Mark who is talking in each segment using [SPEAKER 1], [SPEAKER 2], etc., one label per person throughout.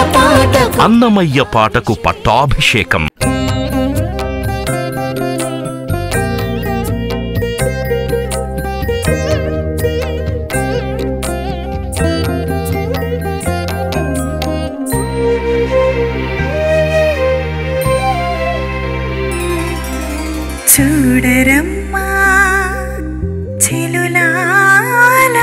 [SPEAKER 1] పాటకు
[SPEAKER 2] అన్నమయ్య పాటకు పట్టాభిషేకం
[SPEAKER 3] చూడరమ్మా చెలులాల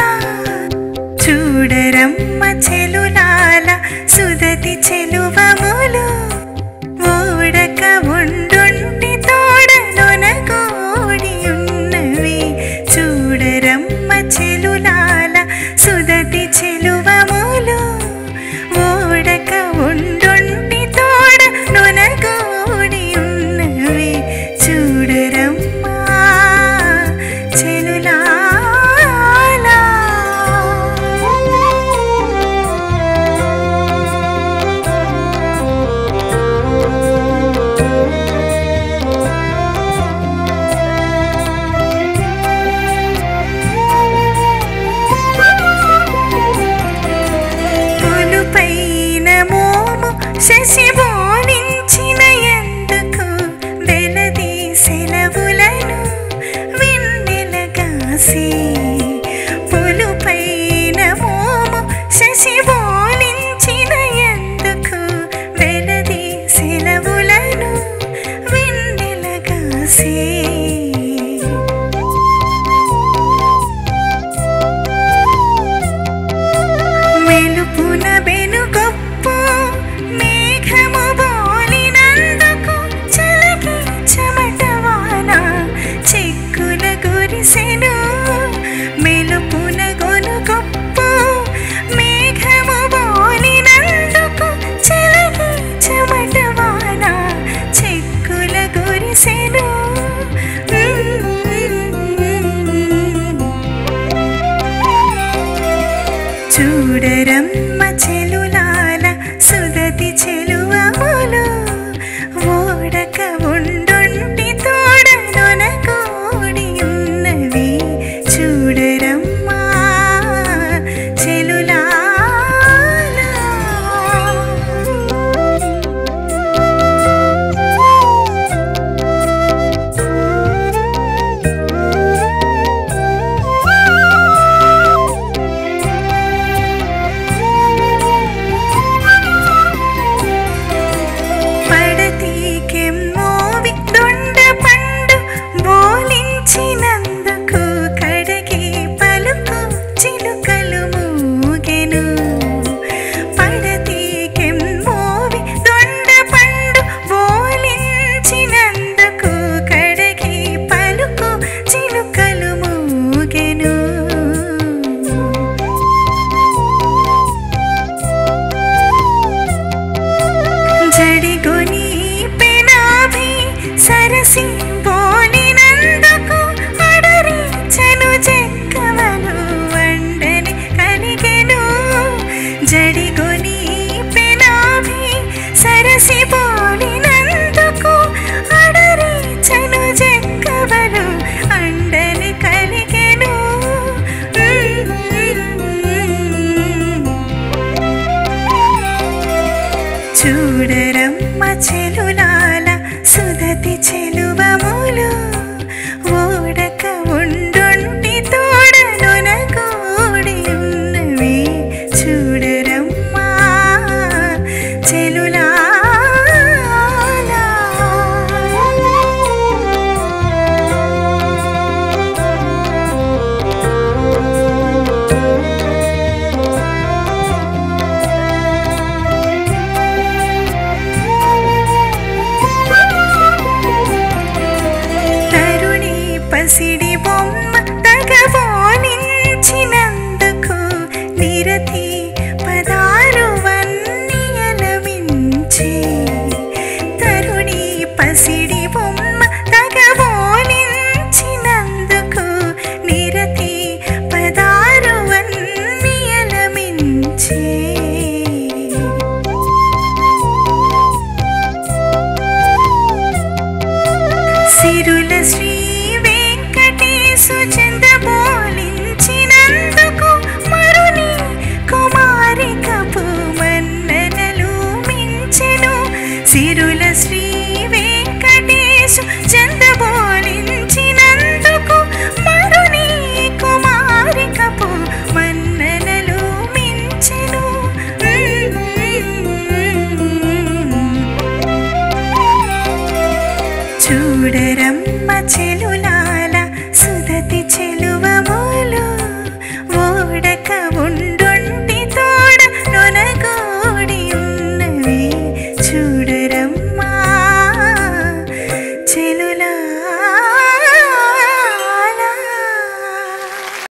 [SPEAKER 3] చూడరమ్మ చెలులాల సుదతి చెలువములు ఓడక ఉండుంటి తోడలోన కోడి ఉన్నవి చూడరమ్మ చెలులాల సుదతి చెలువములు ఓడక ఉండుంటి తోడలోన కోడి ఉన్నవి చూడరమ్మా చెలులాలా పులుపైన మోము శశిబోనించిన ఎందుకు వెలది సెలవులను వెన్నెలగాసి పులుపైన మోము శశిబోనించిన ఎందుకు వెలది సెలవులను వెన్నెలగాసి మెలుపున బెనుగొప్పు మేఘము బోలినందుకు చలకి చెమటవాన చిక్కుల గురిసెను మెలుపున గొనుగొప్పు మేఘము బోలినందుకు చలకి చెమటవాన చిక్కుల గురిసెను చూడరమ్మ చెలులాల సుదతి చెలువములు ఓడక ఉండుంటి తోడలోన కోడి ఉన్నవి చూడరమ్మా చెలులాల పడతీకెమ్మోవి దొండ పండు బోలించినందుకు కడగి పలుకు చిలుకలు మూగెను పడతీకెమ్మోవి దొండ పండు బోలించినందుకు కడగి పలుకు చిలుకలు మూగెను జడిగొని పెనాభి సరసి పోలినందుకు అడరి చను చెక్కవను వండని కలిగెను జడిగొని పెనాభి సరసి పోలినందుకు అడరి చను చెక్కవను అండని కలిగెను చూడరమ్మ చెలులాల సుదతి చెలువములు ఓడక ఉండుంటి తోడలోన కోడి ఉన్నవి చూడరమ్మా చెలులాల చూడరమ్మ చెలుల